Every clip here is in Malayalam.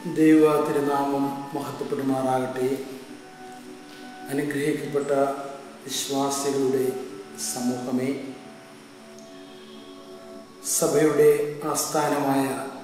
ദൈവ തിരുനാമം മഹത്വപ്പെടുമാറാകട്ടെ അനുഗ്രഹിക്കപ്പെട്ട വിശ്വാസികളുടെ സമൂഹമേ സഭയുടെ ആസ്ഥാനമായ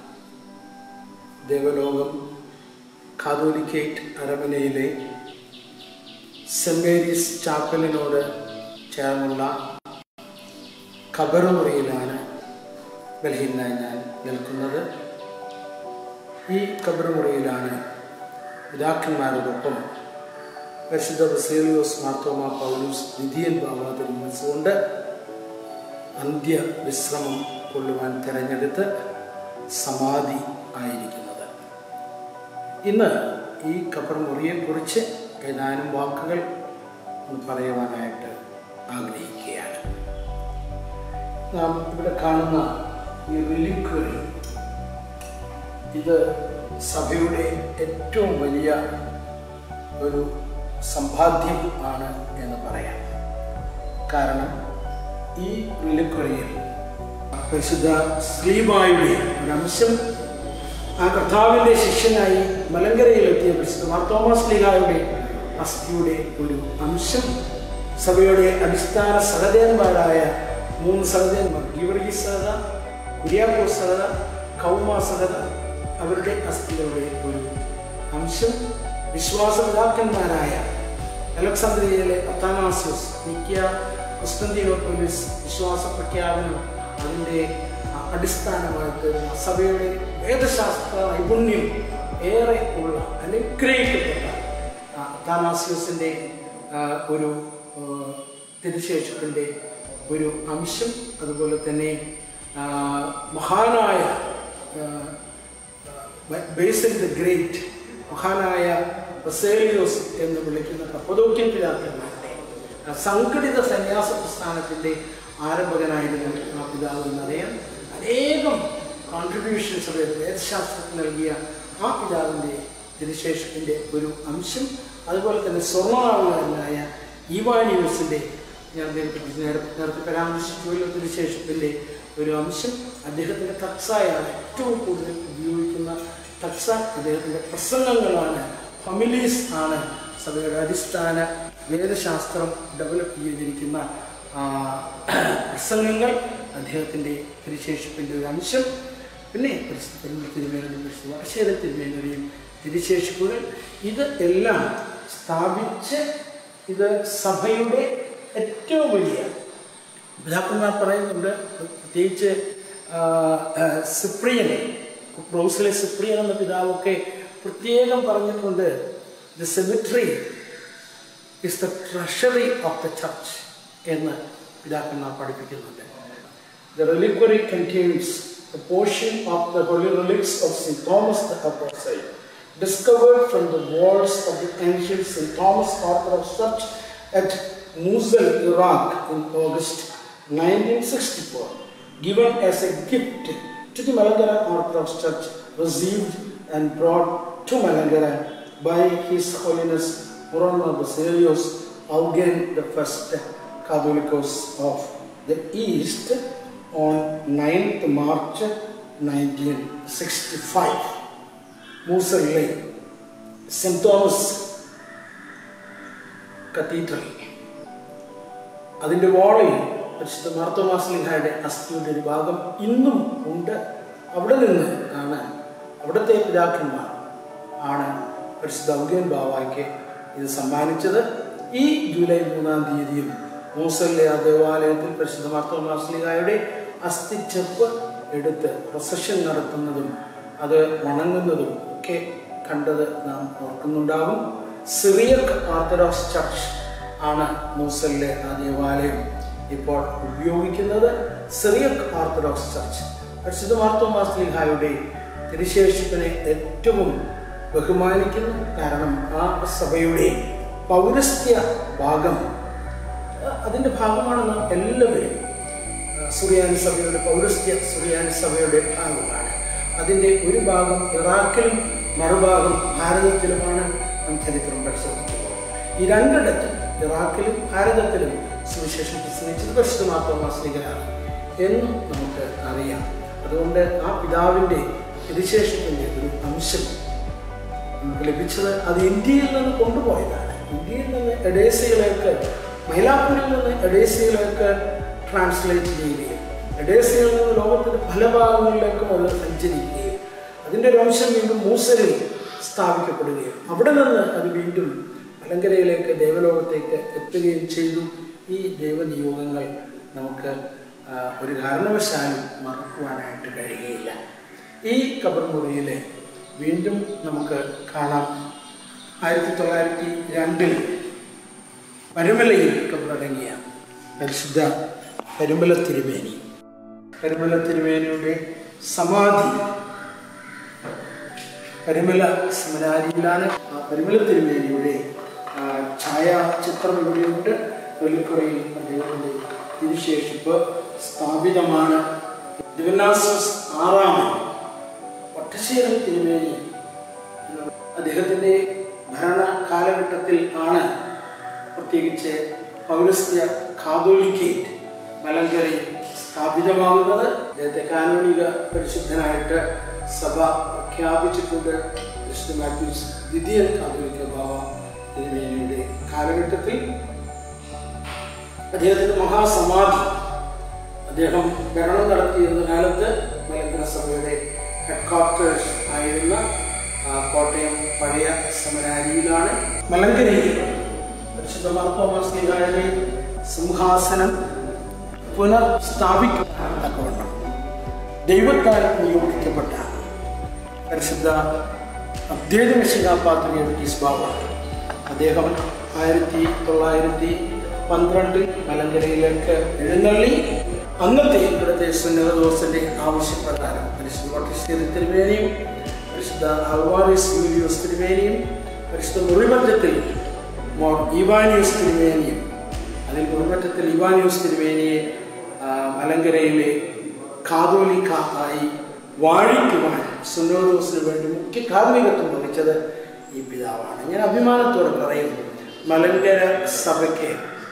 ദേവലോകം കാതോലിക്കേറ്റ് അരമനയിലെ സെൻറ് മേരീസ് ചാപ്പലിനോട് ചേർന്നുള്ള കബറുമുറിയിലാണ് ബലഹീനായി ഞാൻ നിൽക്കുന്നത് ഈ കബറുമുറിയിലാണ് പിതാക്കന്മാരോടൊപ്പം പരിശുദ്ധ ബസേലിയോസ് മാർത്തോമ പൗലൂസ് വിധിയൽ ബാബ തിരുമനസുകൊണ്ട് അന്ത്യ വിശ്രമം കൊള്ളുവാൻ തിരഞ്ഞെടുത്ത് സമാധി ആയിരിക്കുന്നത് ഇന്ന് ഈ കബർമുറിയെക്കുറിച്ച് ഏതാനും വാക്കുകൾ ഒന്ന് പറയുവാനായിട്ട് ആഗ്രഹിക്കുകയാണ് നാം ഇവിടെ കാണുന്ന ഈ റിലിക്വറി ഇത് സഭയുടെ ഏറ്റവും വലിയ ഒരു സമ്പാദ്യം ആണ് എന്ന് പറയാം കാരണം ഈ റിലിക്വറിയിൽ പരിശുദ്ധ സ്ലീബായുടെ ഒരംശം ആ കർത്താവിൻ്റെ ശിഷ്യനായി മലങ്കരയിലെത്തിയ പരിശുദ്ധ മാർത്തോമാ സ്ലീഹായുടെ അസ്ഥിയുടെ ഒരു അംശം സഭയുടെ അടിസ്ഥാന സഹദേവന്മാരായ മൂന്ന് സഹദേവന്മാർ ഗീവർഗി സഹത കുര്യാക്കോ സഹത കൗമ സഹത അവരുടെ അസ്ഥികളുടെ ഒരു അംശം വിശ്വാസപിതാക്കന്മാരായ അലക്സാന്ദ്രിയയിലെ അത്താനാസിയസ് നിക്കിയ ക്രിസ്തന്തിയോപോലിസ് വിശ്വാസ പ്രഖ്യാപനം അതിൻ്റെ അടിസ്ഥാനമായിട്ട് സഭയുടെ വേദശാസ്ത്ര നൈപുണ്യം ഏറെ ഉള്ള അനുഗ്രഹിക്കപ്പെട്ട അത്താനാസിയസിൻ്റെ ഒരു തിരുശേഷത്തിൻ്റെ ഒരു അംശം അതുപോലെ തന്നെ മഹാനായ ബേസിൽ ദ ഗ്രേറ്റ് മഹാനായ ബസേലിയോസ് എന്ന് വിളിക്കുന്ന കപ്പതോക്യൻ പിതാക്കന്മാരുടെ സംഘടിത സന്യാസ പ്രസ്ഥാനത്തിൻ്റെ ആരംഭകനായിരുന്നു ആ പിതാവ് എന്നറിയാം അനേകം കോൺട്രിബ്യൂഷൻസ് വേദശാസ്ത്രത്തിന് നൽകിയ ആ പിതാവിൻ്റെ തിരുശേഷത്തിൻ്റെ ഒരു അംശം അതുപോലെ തന്നെ സ്വർണ്ണനാവുകാരനായ ഈവാനിയൂസിൻ്റെ ഞാൻ നേരത്തെ പരാമർശിച്ചുവല്ലോ തിരുശേഷത്തിൻ്റെ ഒരു അംശം അദ്ദേഹത്തിൻ്റെ തക്സായാണ് ഏറ്റവും കൂടുതൽ ഉപയോഗിക്കുന്ന തക്സ അദ്ദേഹത്തിൻ്റെ പ്രസംഗങ്ങളാണ് ഫമിലീസ് ആണ് സഭയുടെ അടിസ്ഥാന വേദശാസ്ത്രം ഡെവലപ്പ് ചെയ്തിരിക്കുന്ന പ്രസംഗങ്ങൾ അദ്ദേഹത്തിൻ്റെ തിരുശേഷിപ്പിൻ്റെ ഒരു അംശം പിന്നെ പരിശുദ്ധ തിരുമേനും പരിശുദ്ധ വർഷേത തിരുമേനരെയും തിരുശേഷിപ്പുകൾ ഇത് എല്ലാം സ്ഥാപിച്ച് ഇത് സഭയുടെ ഏറ്റവും വലിയ പിതാക്കന്മാർ പറയുന്നുണ്ട് പ്രത്യേകിച്ച് സിപ്രിയൻ റോസിലെ സിപ്രിയൻ എന്ന പിതാവൊക്കെ പ്രത്യേകം പറഞ്ഞിട്ടുണ്ട് the cemetery is the treasury of the church എന്ന് പിതാക്കന്മാർ പഠിപ്പിക്കുന്നുണ്ട് the reliquary contains the portion of the holy relics of saint Thomas the apostle discovered from the walls of the ancient St. Thomas Orthodox Church at Mosul, Iraq in August 1964, given as a gift to the Malangara Orthodox Church, received and brought to Malangara by His Holiness Murana Basilios Augen the First Catholicos of the East on 9th March 1965. മൂസറിലെ സെന്റ് തോമസ് കത്തീഡ്രൽ അതിൻ്റെ വാളിൽ പരിശുദ്ധ മാർത്തോമാസ്ലിഹായുടെ അസ്ഥിയുടെ ഒരു ഭാഗം ഇന്നും ഉണ്ട് അവിടെ നിന്ന് ആണ് അവിടുത്തെ പിതാക്കന്മാർ ആണ് പരിശുദ്ധ ഔഗ്യൻ ബാവായ്ക്ക് ഇത് സമ്മാനിച്ചത് ഈ ജൂലൈ മൂന്നാം തീയതിയും മൂസലിലെ ആ ദേവാലയത്തിൽ പരിശുദ്ധ മാർത്തോമാസ്ലിഹായുടെ അസ്ഥിച്ചെപ്പ് എടുത്ത് പ്രൊസഷൻ നടത്തുന്നതും അത് വണങ്ങുന്നതും ഒക്കെ കണ്ടത് നാം ഓർക്കുന്നുണ്ടാകും സിറിയക് ഓർത്തഡോക്സ് ചർച്ച് ആണ് മൂസലിലെ ആ ദേവാലയം ഇപ്പോൾ ഉപയോഗിക്കുന്നത് സിറിയക് ഓർത്തഡോക്സ് ചർച്ച് പരിശുദ്ധ മാർത്തോമാസ്ലിഹായുടെ തിരുശേഷിപ്പിനെ ഏറ്റവും ബഹുമാനിക്കുന്നു കാരണം ആ സഭയുടെ പൗരസ്ത്യ ഭാഗം അതിൻ്റെ ഭാഗമാണ് നാം എല്ലാവരും സുറിയാനി സഭയുടെ പൗരസ്ത്യ സുറിയാനി സഭയുടെ ഭാഗമാണ് അതിൻ്റെ ഒരു ഭാഗം ഇറാഖിലും മറുഭാഗം ഭാരതത്തിലുമാണ് നാം ചരിത്രം പരിശോധിക്കുന്നത് ഈ രണ്ടിടത്തും ഇറാഖിലും ഭാരതത്തിലും സുവിശേഷം പ്രസംഗിച്ചത് പരിശുദ്ധ മാർത്തോമാസ്ലികരാണ് എന്ന് നമുക്ക് അറിയാം അതുകൊണ്ട് ആ പിതാവിൻ്റെ തിരുശേഷത്തിൻ്റെ ഒരു അംശം നമുക്ക് ലഭിച്ചത് അത് ഇന്ത്യയിൽ നിന്ന് കൊണ്ടുപോയതാണ് ഇന്ത്യയിൽ നിന്ന് എഡേസയിലേക്ക് മൈലാപ്പൂരിൽ നിന്ന് എഡേസയിലേക്ക് ട്രാൻസ്ലേറ്റ് ചെയ്യുകയും എഡേസയിൽ നിന്ന് ലോകത്തിന്റെ പല ഭാഗങ്ങളിലേക്കും അത് സഞ്ചരിക്കുകയും അതിൻ്റെ ഒരു അംശം വീണ്ടും മൂസലിൽ സ്ഥാപിക്കപ്പെടുകയും അവിടെ നിന്ന് അത് വീണ്ടും മലങ്കരയിലേക്ക് ദേവലോകത്തേക്ക് എത്തുകയും ചെയ്തു ഈ ദൈവനിയോഗങ്ങൾ നമുക്ക് ആ, ഒരു കാരണവശാലും മറക്കുവാനായിട്ട് കഴിയുകയില്ല ഈ കബർ മുറിയിലെ വീണ്ടും നമുക്ക് കാണാം ആയിരത്തി തൊള്ളായിരത്തി രണ്ടിൽ പരുമലയിൽ കബറടങ്ങിയ പരിശുദ്ധ പരുമല തിരുമേനി പരുമല തിരുമേനിയുടെ സമാധി പരിമല സെമിനാരിയിലാണ് ആ പരിമല തിരുമേനിയുടെ ആ, ഛായാചിത്രം ഇവിടെയുണ്ട് വെള്ളിക്കുറയിൽ അദ്ദേഹത്തിൻ്റെ തിരുശേഷിപ്പ് സ്ഥാപിതമാണ് ദിവനാസസ് ആറാമൻ ഒറ്റശ്ശേരി തിരുമേനി എന്ന അദ്ദേഹത്തിൻ്റെ ഭരണ കാലഘട്ടത്തിൽ ആണ് പ്രത്യേകിച്ച് പൗരസ്ത്യ കാതോലിക്കേറ്റ് മലങ്കരയിൽ സ്ഥാപിതമാകുന്നത് അദ്ദേഹത്തെ കാനോനിക പരിശുദ്ധനായിട്ട് സഭ പ്രഖ്യാപിച്ചിട്ടുണ്ട് വിശുദ്ധ മാത്യൂസ് ദ്വിതീയ കാതോലിക്ക ബാബ തിരുമേനിയുടെ കാലഘട്ടത്തിൽ അദ്ദേഹത്തിന്റെ മഹാസമാധി അദ്ദേഹം ഭരണം നടത്തിയിരുന്ന കാലത്ത് മലങ്കര സഭയുടെ ഹെഡ് ക്വാർട്ടേഴ്സ് ആയിരുന്ന ആ, കോട്ടയം പഴയ സമരാരിയിലാണ് മലങ്കരയിൽ പരിശുദ്ധ മാർത്തോമാസ്ലിഹായുടെ സിംഹാസനം പുനഃസ്ഥാപിക്കത്തക്കവണ്ണം ദൈവത്താൽ നിയോഗിക്കപ്പെട്ട പരിശുദ്ധ അദ്വൈതമിശികാപാത്രിയുടെ ബാബ അദ്ദേഹം ആയിരത്തി തൊള്ളായിരത്തി പന്ത്രണ്ടിൽ മലങ്കരയിലേക്ക് എഴുന്നള്ളി അന്നത്തെ ഇവിടുത്തെ സുന്നതദോസിന്റെ ആവശ്യപ്രകാരം പരിശുദ്ധ വട്ടശ്ശേരി തിരുവേനിയും പരിശുദ്ധ അൽവാരിസ് യൂലിയോസ് തിരുവേനിയും പരിശുദ്ധ മുറിമറ്റത്തിൽ മോർ ഇവാനിയോസ് തിരുവേനിയും അതിൽ മുറിമറ്റത്തിൽ ഇവാനിയോസ് തിരുവേനിയെ ആ, മലങ്കരയിലെ കാതോലിക്ക ആയി വാഴിക്കുവാൻ സുന്നോദോസിന് വേണ്ടി മുഖ്യ കാർമ്മികത്വം വഹിച്ചത് ഈ പിതാവാണ് ഞാൻ അഭിമാനത്തോടെ പറയും മലങ്കര സഭയ്ക്ക്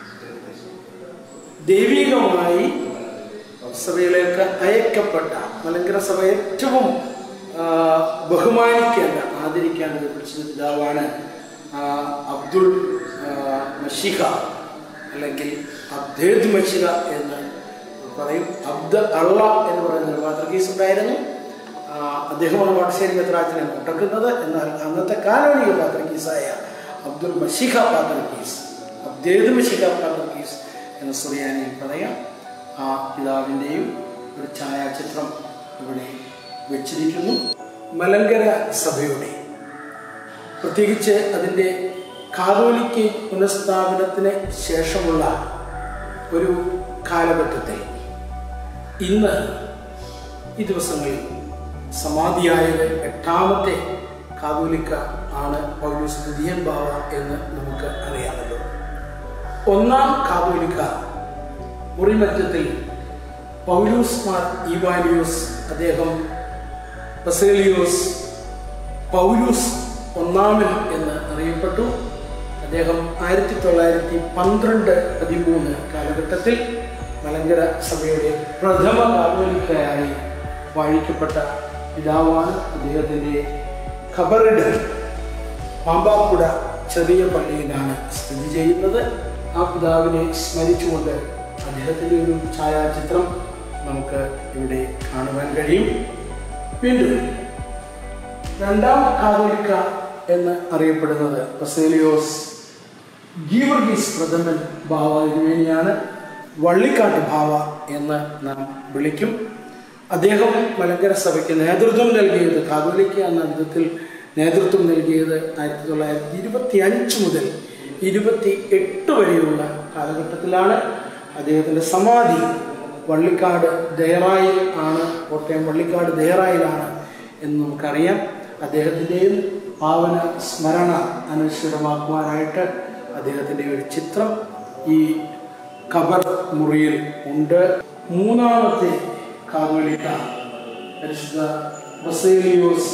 ദൈവികമായി സഭയിലേക്ക് അയക്കപ്പെട്ട മലങ്കര സഭ ഏറ്റവും ആ, ബഹുമാനിക്കേണ്ട ആദരിക്കേണ്ട ഒരു പരിശുദ്ധ പിതാവാണ് ആ, അബ്ദുൾ ആ, മഷിഹ അല്ലെങ്കിൽ അബ്ദേദ് മഷിഹ എന്ന് പറയും അബ്ദ അള്ള എന്ന് പറയുന്ന ഒരു പാത്രകീസ് ഉണ്ടായിരുന്നു ആ, അദ്ദേഹമാണ് പാട്ടശ്ശേരി മെത്രാച്ചനെ മുട്ടക്കുന്നത് എന്നാൽ അന്നത്തെ കാലോണിക പാത്രകീസായ അബ്ദുൽ മഷിഹ പാത്രകീസ് അബ്ദേദ് മഷിഹ പാത്രകീസ് എന്ന് സുറിയാനിയിൽ പറയാം ആ പിതാവിൻ്റെയും ഒരു ഛായാചിത്രം ഇവിടെ വെച്ചിരിക്കുന്നു മലങ്കര സഭയുടെ പ്രത്യേകിച്ച് അതിൻ്റെ കാതോലിക്ക് പുനഃസ്ഥാപനത്തിന് ശേഷമുള്ള ഒരു കാലഘട്ടത്തിൽ ഇന്ന് ഈ ദിവസങ്ങളിൽ സമാധിയായത് എട്ടാമത്തെ കാതോലിക്ക ആണ് പൗലൂസ് പുതിയൻ ബാവ എന്ന് നമുക്ക് അറിയാമല്ലോ ഒന്നാം കാതോലിക്ക മുറിമറ്റത്തിൽ പൗലൂസ് മാർ ഈവാലിയോസ് അദ്ദേഹം ബസേലിയോസ് പൗലൂസ് ഒന്നാമൻ എന്ന് അറിയപ്പെട്ടു അദ്ദേഹം ആയിരത്തി തൊള്ളായിരത്തി പന്ത്രണ്ട് പതിമൂന്ന് കാലഘട്ടത്തിൽ മലങ്കര സഭയുടെ പ്രഥമ കാതോലിക്കയായി വാഴിക്കപ്പെട്ട പിതാവാണ് അദ്ദേഹത്തിൻ്റെ ഖബറിഡ് പാമ്പാക്കുട ചെറിയ പള്ളിയിലാണ് സ്ഥിതി ചെയ്യുന്നത് ആ പിതാവിനെ സ്മരിച്ചുകൊണ്ട് അദ്ദേഹത്തിൻ്റെ ഒരു ഛായാചിത്രം നമുക്ക് ഇവിടെ കാണുവാൻ കഴിയും വീണ്ടും രണ്ടാം കാതോലിക്ക എന്ന് അറിയപ്പെടുന്നത് ബസേലിയോസ് ഗീവർഗീസ് പ്രഥമൻ ബാവ തിരുവേനിയാണ് വള്ളിക്കാട്ട് ബാവ എന്ന് നാം വിളിക്കും അദ്ദേഹം മലങ്കര സഭയ്ക്ക് നേതൃത്വം നൽകിയത് കാതോലിക്ക എന്ന വിധത്തിൽ നേതൃത്വം നൽകിയത് ആയിരത്തി തൊള്ളായിരത്തി ഇരുപത്തി അഞ്ച് മുതൽ ഇരുപത്തി എട്ട് വരെയുള്ള കാലഘട്ടത്തിലാണ് അദ്ദേഹത്തിൻ്റെ സമാധി വള്ളിക്കാട് ദയറായിൽ ആണ് കോട്ടയം വള്ളിക്കാട് ദയറായിലാണ് എന്ന് നമുക്കറിയാം അദ്ദേഹത്തിൻ്റെയും പാവന സ്മരണ അനുസൃതമാക്കുവാനായിട്ട് അദ്ദേഹത്തിൻ്റെ ഒരു ചിത്രം ഈ ഖബർ മുറിയിൽ ഉണ്ട് മൂന്നാമത്തെ കാതോലിക്ക പരിശുദ്ധ ബസേലിയോസ്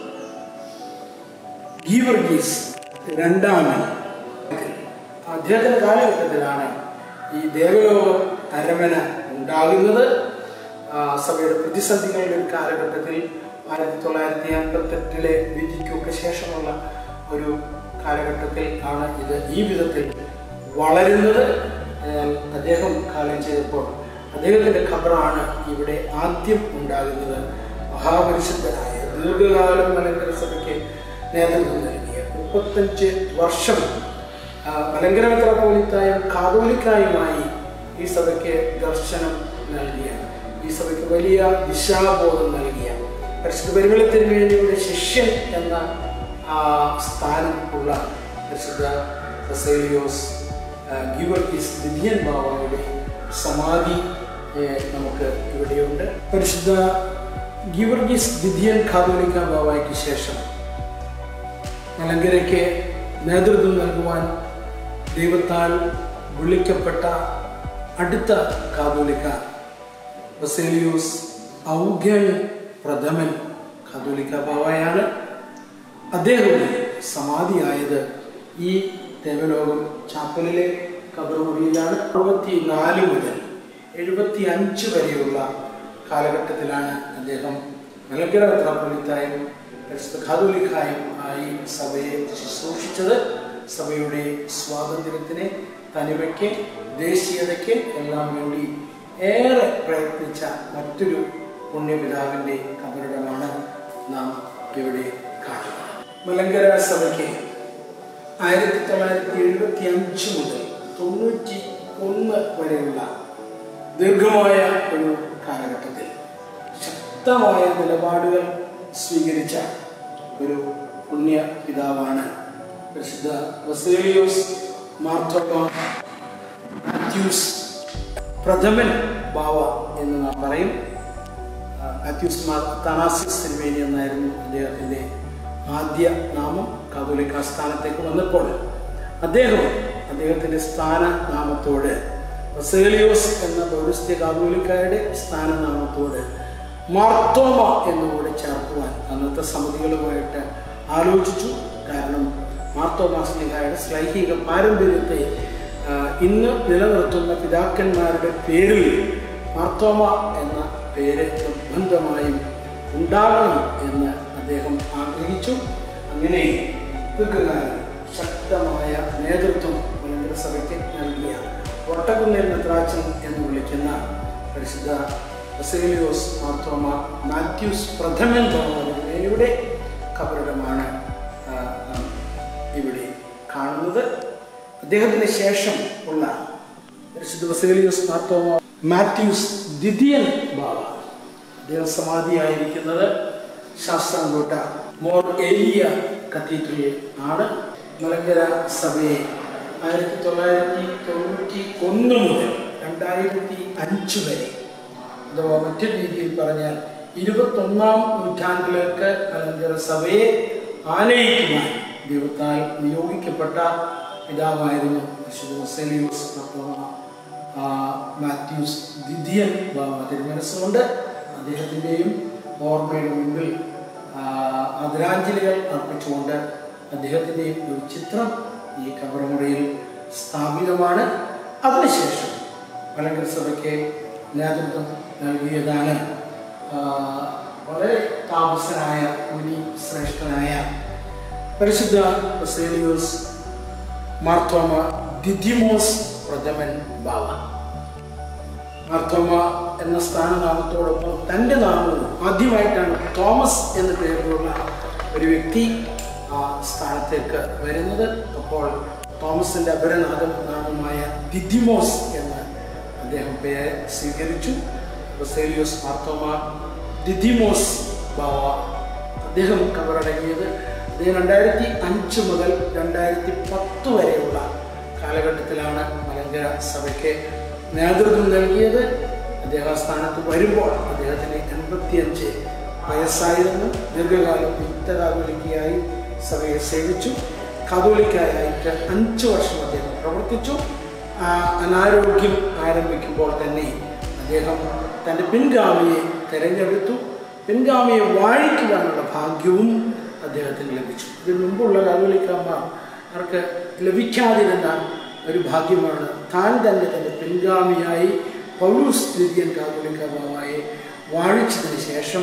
ഗീവർഗീസ് രണ്ടാമൻ അദ്ദേഹത്തിന്റെ കാലഘട്ടത്തിലാണ് ഈ ദേവലോക അരമന ഉണ്ടാകുന്നത് ആ, സഭയുടെ പ്രതിസന്ധികളുടെ ഒരു കാലഘട്ടത്തിൽ ആയിരത്തി തൊള്ളായിരത്തി അൻപത്തെട്ടിലെ വിധിക്കൊക്കെ ശേഷമുള്ള ഒരു കാലഘട്ടത്തിൽ ആണ് ഇത് ഈ വിധത്തിൽ വളരുന്നത് എന്നാൽ അദ്ദേഹം കാലം ചെയ്തപ്പോൾ അദ്ദേഹത്തിന്റെ ഖബറാണ് ഇവിടെ ആദ്യം ഉണ്ടാകുന്നത് മഹാപരിശുദ്ധനായ ദീർഘകാലം മലങ്കര സഭയ്ക്ക് നേതൃത്വം നൽകിയ മുപ്പത്തഞ്ച് വർഷം ആ, മലങ്കര മെത്രാപോലിത്തായും കാതോലിക്കായുമായി ഈ സഭയ്ക്ക് ദർശനം നൽകിയ ഈ സഭയ്ക്ക് വലിയ ദിശാബോധം നൽകിയ പരിശുദ്ധ പരിമള തിരുമേനിയുടെ ശിഷ്യൻ എന്ന ആ, സ്ഥാനം ഉള്ള പരിശുദ്ധ ബസേലിയോസ് ഗീവർഗീസ് ദിദിയൻ ബാബയുടെ സമാധി ഏ, നമുക്ക് ഇവിടെയുണ്ട് പരിശുദ്ധ ഗീവർഗീസ് ദിദിയൻ കാതോലിക്ക ബാബയ്ക്ക് ശേഷം മലങ്കരയ്ക്ക് നേതൃത്വം നൽകുവാൻ ദൈവത്താൽ വിളിക്കപ്പെട്ട അടുത്ത കാതോലിക്ക ബസേലിയോസ് ഔഗ്യൻ പ്രഥമൻ കാതോലിക്ക ബാവയാണ് അദ്ദേഹം സമാധിയായത് ഈ ദേവലോകം ചാപ്പലിലെ കബറുമുറിയിലാണ് അറുപത്തി നാല് മുതൽ എഴുപത്തി അഞ്ച് വരെയുള്ള കാലഘട്ടത്തിലാണ് അദ്ദേഹം മലങ്കര മെത്രാപ്പൊലിത്തായും പരിശുദ്ധ കാതോലിക്കായും ആയി സഭയെ ശുശ്രൂഷിച്ചത് സഭയുടെ സ്വാതന്ത്ര്യത്തിന് തനിമയ്ക്ക് ദേശീയതയ്ക്ക് എല്ലാം വേണ്ടി ഏറെ പ്രയത്നിച്ച മറ്റൊരു പുണ്യപിതാവിൻ്റെ കബറിടമാണ് നാം ഇവിടെ കാണുന്നത് മലങ്കര സഭയ്ക്ക് ആയിരത്തി തൊള്ളായിരത്തി എഴുപത്തി അഞ്ച് മുതൽ തൊണ്ണൂറ്റി ഒന്ന് വരെയുള്ള ദീർഘമായ ഒരു കാലഘട്ടത്തിൽ ശക്തമായ നിലപാടുകൾ സ്വീകരിച്ച ഒരു പുണ്യ പിതാവാണ് പ്രസിദ്ധ ബസേലിയോസ് മാർത്തോമ മാത്യൂസ് പ്രഥമൻ ബാവ എന്ന് നാം പറയും ആ, മാത്യൂസ് മാർ തനാസിസ് തിരുവേനി എന്നായിരുന്നു അദ്ദേഹത്തിൻ്റെ ആദ്യ നാമം കാതോലിക്ക സ്ഥാനത്തേക്ക് വന്നപ്പോൾ അദ്ദേഹം അദ്ദേഹത്തിൻ്റെ സ്ഥാനനാമത്തോട് ബസേലിയോസ് എന്ന പൗരസ്ത്യ കാതോലിക്കായുടെ സ്ഥാനനാമത്തോട് മാർത്തോമ എന്നുകൂടെ ചേർക്കുവാൻ അന്നത്തെ സമിതികളുമായിട്ട് ആലോചിച്ചു കാരണം മാർത്തോമാസ്ലിഹായുടെ ശ്ലൈഹിക പാരമ്പര്യത്തെ ആ, ഇന്ന് നിലനിർത്തുന്ന പിതാക്കന്മാരുടെ പേരിൽ മാർത്തോമ എന്ന പേര് നിർബന്ധമായും ഉണ്ടാകണം എന്ന് അദ്ദേഹം ആഗ്രഹിച്ചു അങ്ങനെ ദീർഘകാലം ശക്തമായ നേതൃത്വം മലങ്കര സഭയ്ക്ക് നൽകിയ ഒട്ടകുന്നേൽ മെത്രാച്ചൻ എന്ന് വിളിക്കുന്ന പരിശുദ്ധ ബസേലിയോസ് മാർത്തോമ മാത്യൂസ് പ്രഥമൻ ബാബയുടെ കബറിടമാണ് ആ, നാം ഇവിടെ കാണുന്നത് അദ്ദേഹത്തിന് ശേഷം ഉള്ള പരിശുദ്ധ ബസേലിയോസ് മാർത്തോമ മാത്യൂസ് ദ്വിതീയൻ ബാബ അദ്ദേഹം സമാധിയായിരിക്കുന്നത് ശാസ്താംകോട്ട മോർ ഏലിയ കത്തീഡ്രലിൽ ആണ് മലങ്കര സഭയെ ആയിരത്തി തൊള്ളായിരത്തി തൊണ്ണൂറ്റി ഒന്ന് മുതൽ രണ്ടായിരത്തി അഞ്ച് വരെ അഥവാ മറ്റൊരു രീതിയിൽ പറഞ്ഞാൽ ഇരുപത്തൊന്നാം നൂറ്റാണ്ടിലേക്ക് മലങ്കര സഭയെ ആനയിക്കുവാൻ ദൈവത്താൽ നിയോഗിക്കപ്പെട്ട പിതാവായിരുന്നു വിശുദ്ധ സെലിയൂസ് മാർത്തോമ ആ, മാത്യൂസ് ദിദിയൻ ബാബ തിരുമനസ്സുകൊണ്ട് അദ്ദേഹത്തിൻ്റെയും ഓർമ്മയുടെ മുമ്പിൽ ആ, ആദരാഞ്ജലികൾ അർപ്പിച്ചുകൊണ്ട് അദ്ദേഹത്തിൻ്റെയും ഒരു ചിത്രം ഈ കബറമുറിയിൽ സ്ഥാപിതമാണ് അതിനുശേഷം മലങ്കര സഭയ്ക്ക് നേതൃത്വം നൽകിയതാണ് ആ, വളരെ താമസനായ മുനി ശ്രേഷ്ഠനായ പരിശുദ്ധ ബസേലിയോസ് മാർത്തോമ ദിദിമോസ് പ്രഥമൻ ബാവ മാർത്തോമ എന്ന സ്ഥാനനാമത്തോടൊപ്പം തൻ്റെ നാമവും ആദ്യമായിട്ടാണ് തോമസ് എന്ന പേരിലുള്ള ഒരു വ്യക്തി ആ സ്ഥാനത്തേക്ക് വരുന്നത് അപ്പോൾ തോമസിൻ്റെ അപരനാഥം നാമമായ ദിദിമോസ് എന്ന് അദ്ദേഹം പേര് സ്വീകരിച്ചു ബസേലിയോസ് മാർത്തോമ ദിദിമോസ് ബാവ അദ്ദേഹം കബറടങ്ങിയത് അദ്ദേഹം രണ്ടായിരത്തി അഞ്ച് മുതൽ രണ്ടായിരത്തി പത്ത് വരെയുള്ള കാലഘട്ടത്തിലാണ് മലങ്കര സഭയ്ക്ക് നേതൃത്വം നൽകിയത് അദ്ദേഹം ആ സ്ഥാനത്ത് വരുമ്പോൾ അദ്ദേഹത്തിന് എൺപത്തിയഞ്ച് വയസ്സായിരുന്നു ദീർഘകാലം യുക്ത കാതോലിക്കയായി സഭയെ സേവിച്ചു കാതോലിക്കായിട്ട് അഞ്ച് വർഷം അദ്ദേഹം പ്രവർത്തിച്ചു ആ അനാരോഗ്യം ആരംഭിക്കുമ്പോൾ തന്നെ അദ്ദേഹം തൻ്റെ പിൻഗാമിയെ തിരഞ്ഞെടുത്തു പിൻഗാമിയെ വാഴിക്കുവാനുള്ള ഭാഗ്യവും അദ്ദേഹത്തിന് ലഭിച്ചു ഇതിന് മുമ്പുള്ള കാതോലിക്കന്മാർ അവർക്ക് ലഭിക്കാതിരുന്ന ഒരു ഭാഗ്യമാണ് താൻ തന്നെ തൻ്റെ പിൻഗാമിയായി പൗലൂസ് ദ്വിതീയൻ കാതോലിക്കമായി വാഴിച്ചതിന് ശേഷം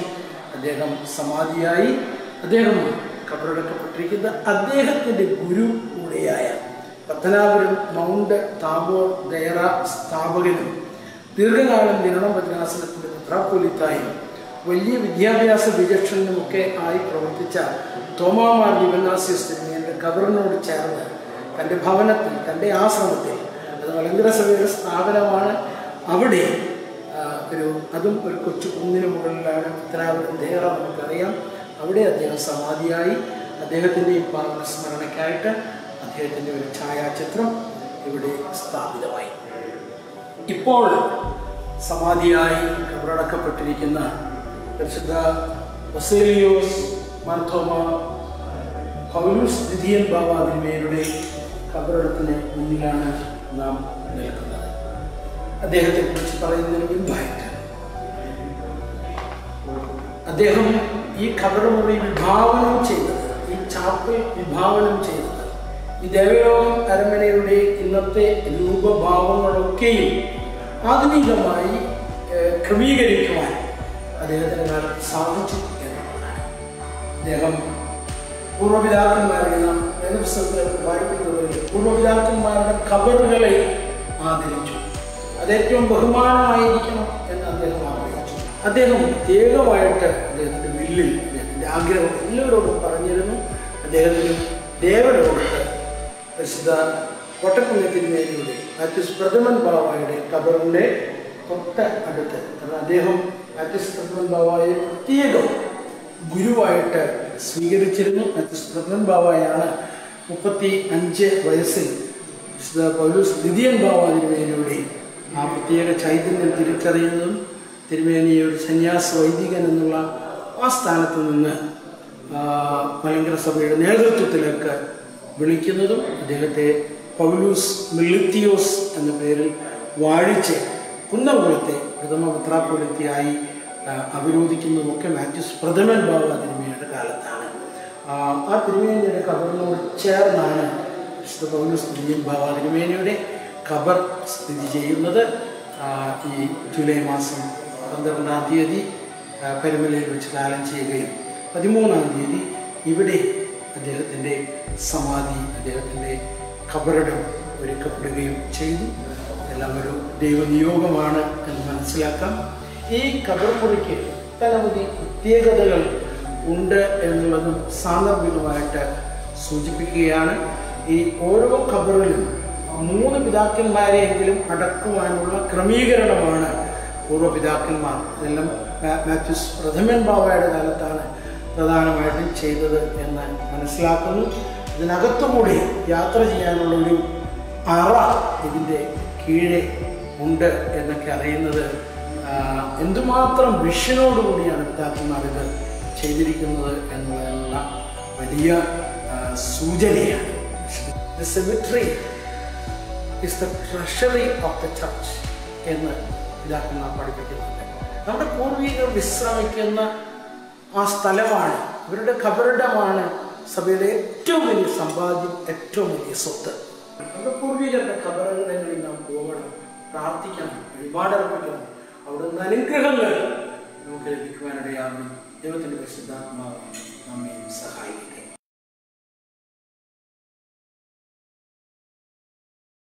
അദ്ദേഹം സമാധിയായി അദ്ദേഹം കബറടക്കപ്പെട്ടിരിക്കുന്ന അദ്ദേഹത്തിൻ്റെ ഗുരു കൂടെയായ പത്തനാപുരം മൗണ്ട് താബോർ ദേറ സ്ഥാപകനും ദീർഘകാലം നിരണം ഭദ്രാസനത്തിൻ്റെ മെത്രാപ്പൊലിത്തായും വലിയ വിദ്യാഭ്യാസ വിചക്ഷണനുമൊക്കെ ആയി പ്രവർത്തിച്ച തോമാമാർ ദിവനാസ്യസ് തിരുമേനിയുടെ കബറിനോട് ചേർന്ന് തൻ്റെ ഭവനത്തിൽ തൻ്റെ ആശ്രമത്തിൽ അത് മലങ്കര സഭയുടെ സ്ഥാപനമാണ് അവിടെ ആ, ഒരു അതും ഒരു കൊച്ചു കുന്നിന് മുകളിലാണ് പത്തനാപുരം ദേറ നമുക്കറിയാം അവിടെ അദ്ദേഹം സമാധിയായി അദ്ദേഹത്തിൻ്റെ ഈ പാർന്ന സ്മരണയ്ക്കായിട്ട് അദ്ദേഹത്തിൻ്റെ ഒരു ഛായാചിത്രം ഇവിടെ സ്ഥാപിതമായി ഇപ്പോൾ സമാധിയായി കബറടക്കപ്പെട്ടിരിക്കുന്ന പരിശുദ്ധ ബസേലിയോസ് മാർത്തോമ പൗലൂസ് ദ്വിതീയൻ ബാബ തിരുമേനിയുടെ കബറടത്തിന് മുന്നിലാണ് നാം നിൽക്കുന്നത് അദ്ദേഹത്തെ കുറിച്ച് പറയുന്നതിന് മുൻപായിട്ട് അദ്ദേഹം ഈ ഖബറുമുറി വിഭാവനം ചെയ്തത് ഈ ചാപ്പൽ വിഭാവനം ചെയ്തത് ഈ ദേവലോകം അരമനയുടെ ഇന്നത്തെ രൂപഭാവങ്ങളൊക്കെയും ആധുനികമായി ഏഹ്, ക്രമീകരിക്കുവാൻ അദ്ദേഹത്തിന് കാലത്ത് സാധിച്ചു എന്നുള്ളതാണ് അദ്ദേഹം പൂർവ്വപിതാക്കന്മാരുടെ നാം വേദപുസ്തകത്തിൽ വായിക്കുന്നത് പൂർവ്വപിതാക്കന്മാരുടെ ഖബറുകളെ ആദരിച്ചു അത് ഏറ്റവും ബഹുമാനമായിരിക്കണം എന്ന് അദ്ദേഹം ആഗ്രഹിച്ചു അദ്ദേഹം പ്രത്യേകമായിട്ട് അദ്ദേഹത്തിൻ്റെ വില്ലിൽ അദ്ദേഹത്തിൻ്റെ ആഗ്രഹം എല്ലാവരോടും പറഞ്ഞിരുന്നു അദ്ദേഹത്തിന് ദേവലോകത്ത് പരിശുദ്ധ വട്ടക്കുഞ്ഞത്തിന്മേലിയുടെ മാത്യുസ് പ്രഥമൻ ബാവായുടെ കബറിൻ്റെ തൊട്ട് അടുത്ത് കാരണം അദ്ദേഹം മാത്യുസ് പ്രഥമൻ ബാവായെ പ്രത്യേകം ഗുരുവായിട്ട് സ്വീകരിച്ചിരുന്നു മാത്യുസ് പ്രഥമൻ ബാവായാണ് മുപ്പത്തി അഞ്ച് വയസ്സിൽ വിശുദ്ധ പൗലൂസ് ദ്വിതീയൻ ബാവ തിരുമേനിയുടെ ആ പ്രത്യേക ചൈതന്യം തിരിച്ചറിയുന്നതും തിരുമേനിയെ ഒരു സന്യാസ വൈദികൻ എന്നുള്ള ആ സ്ഥാനത്ത് നിന്ന് ആ, മലങ്കര സഭയുടെ നേതൃത്വത്തിലേക്ക് വിളിക്കുന്നതും അദ്ദേഹത്തെ പൗലൂസ് മിളിത്തിയോസ് എന്ന പേരിൽ വാഴിച്ച് കുന്നംകുളത്തെ പ്രഥമ മെത്രാപ്പൊലിത്തിയായി ആ, അവരോധിക്കുന്നതുമൊക്കെ മാത്യുസ് പ്രഥമൻ ബാബ തിരുമേനിയുടെ കാലത്താണ് ആ, ആ തിരുമേനിയുടെ കബറിനോട് ചേർന്നാണ് വിശുദ്ധ പൗലൂസ് തിരുമേൻ ബാബ തിരുമേനിയുടെ ഖബർ സ്ഥിതി ചെയ്യുന്നത് ആ, ഈ ജൂലൈ മാസം പന്ത്രണ്ടാം തീയതി ആ, പരുമലയിൽ വെച്ച് കാലം ചെയ്യുകയും പതിമൂന്നാം തീയതി ഇവിടെ അദ്ദേഹത്തിൻ്റെ സമാധി അദ്ദേഹത്തിൻ്റെ ഖബറിടം ഒരുക്കപ്പെടുകയും ചെയ്തു എല്ലാം ഒരു ദൈവനിയോഗമാണ് എന്ന് മനസ്സിലാക്കാം ഈ ഖബർ മുറിക്ക് ഒട്ടനവധി പ്രത്യേകതകൾ ഉണ്ട് എന്നുള്ളതും സാന്ദർഭികമായിട്ട് സൂചിപ്പിക്കുകയാണ് ഈ ഓരോ ഖബറിലും മൂന്ന് പിതാക്കന്മാരെയെങ്കിലും അടക്കുവാനുള്ള ക്രമീകരണമാണ് പൂർവ്വപിതാക്കന്മാർ ഇതെല്ലാം മാ- മാത്യുസ് പ്രഥമൻ ബാവയുടെ കാലത്താണ് പ്രധാനമായിട്ടും ചെയ്തത് എന്ന് മനസ്സിലാക്കുന്നു ഇതിനകത്തുകൂടി യാത്ര ചെയ്യാനുള്ള ഒരു അറ ഇതിൻ്റെ കീഴെ ഉണ്ട് എന്നൊക്കെ അറിയുന്നത് ആ, എന്തുമാത്രം വിഷനോടുകൂടിയാണ് പിതാക്കന്മാർ ഇത് ചെയ്തിരിക്കുന്നത് എന്നുള്ളതിനുള്ള വലിയ ആ, സൂചനയാണ് the cemetery is the treasury of the church എന്ന് പിതാക്കന്മാർ പഠിപ്പിക്കുന്നുണ്ട് നമ്മുടെ പൂർവികർ വിശ്രമിക്കുന്ന ആ സ്ഥലമാണ് ഇവരുടെ ഖബറിടമാണ് സഭയുടെ ഏറ്റവും വലിയ സമ്പാദ്യം ഏറ്റവും വലിയ സ്വത്ത് നമ്മുടെ പൂർവികരുടെ ഖബറുകളിൽ നാം പോകണം പ്രാർത്ഥിക്കണം വഴിപാടർപ്പിക്കണം അവിടെ നിന്ന് അനുഗ്രഹങ്ങൾ നമുക്ക് ലഭിക്കുവാനിടയാകും ദൈവത്തിൻ്റെ പരിശുദ്ധാത്മാവ് നമ്മെ സഹായിക്കും